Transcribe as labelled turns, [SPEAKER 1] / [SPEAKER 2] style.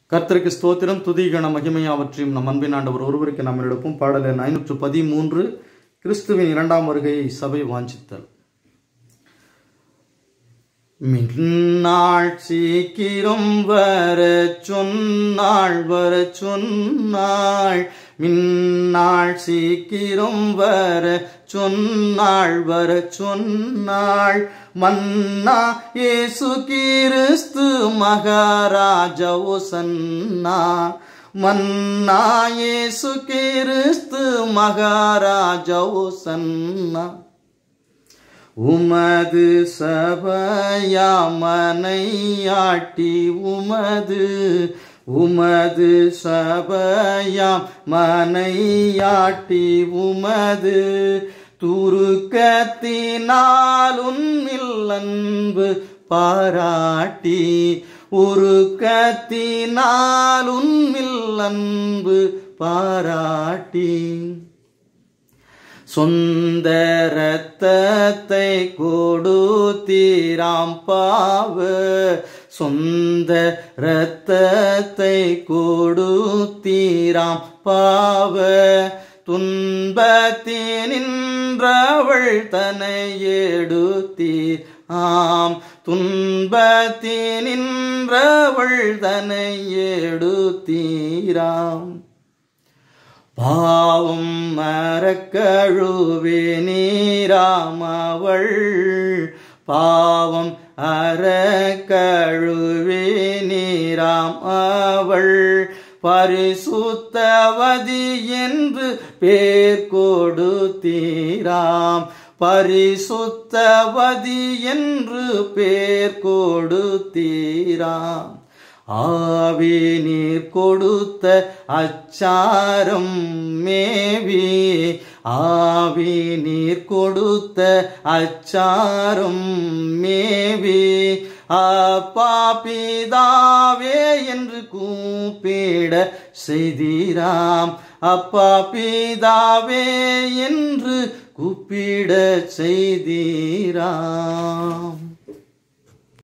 [SPEAKER 1] கர்த்தருக்கு ஸ்தோத்திரம் துதிகண மகிமையாவற்றையும் நம் அன்பின் ஆண்டவர் ஒருவருக்கு நம்ம எடுப்போம் பாடல் எண் ஐநூற்று பதிமூன்று கிறிஸ்துவின் இரண்டாம் வருகையை சபை வாஞ்சித்தல் மின்னாள் சீக்கிரம் வர சொன்னாள் வர சொன்னாள் மின்னாள் சீக்கிரம் வர சொன்னாள் வர சொன்னாள் மன்னா இயேசு கிறிஸ்து மகாராஜா ஒசன்னா மன்னா இயேசு கிறிஸ்து மகாராஜா ஒசன்னா உமது சபையாமனையாட்டி உமது உமது சபையாம் மனையாட்டி உமது துருக்கத்தினால் உன்னில் அன்பு பாராட்டி உருக்கத்தினால் உன்னில் அன்பு பாராட்டி சொந்த ரத்தத்தை கொடுத்தீராம் பாவ சொந்த ரத்தத்தை கொடுத்தீராம் பாவ துன்பத்தினின்றவள் தன்னை எடுத்தீர் ஆம் துன்பத்தினின்றவள் தன்னை எடுத்தீராம் பாவம் மரக்கழுவே நீராமவள் பாவம் அறக்கழுவே நீராம் அவள் பரிசுத்தவதி என்று பேர் கொடுத்தீராம் பரிசுத்தவதி என்று பேர் கொடுத்தீராம் ஆவி நீர் கொடுத்த அச்சாரம் மேவி ஆவி நீர் கொடுத்த அச்சாரம் மேவி அப்பா பிதாவே என்று கூப்பிட செய்தீராம் அப்பா பிதாவே என்று கூப்பிட செய்தீராம்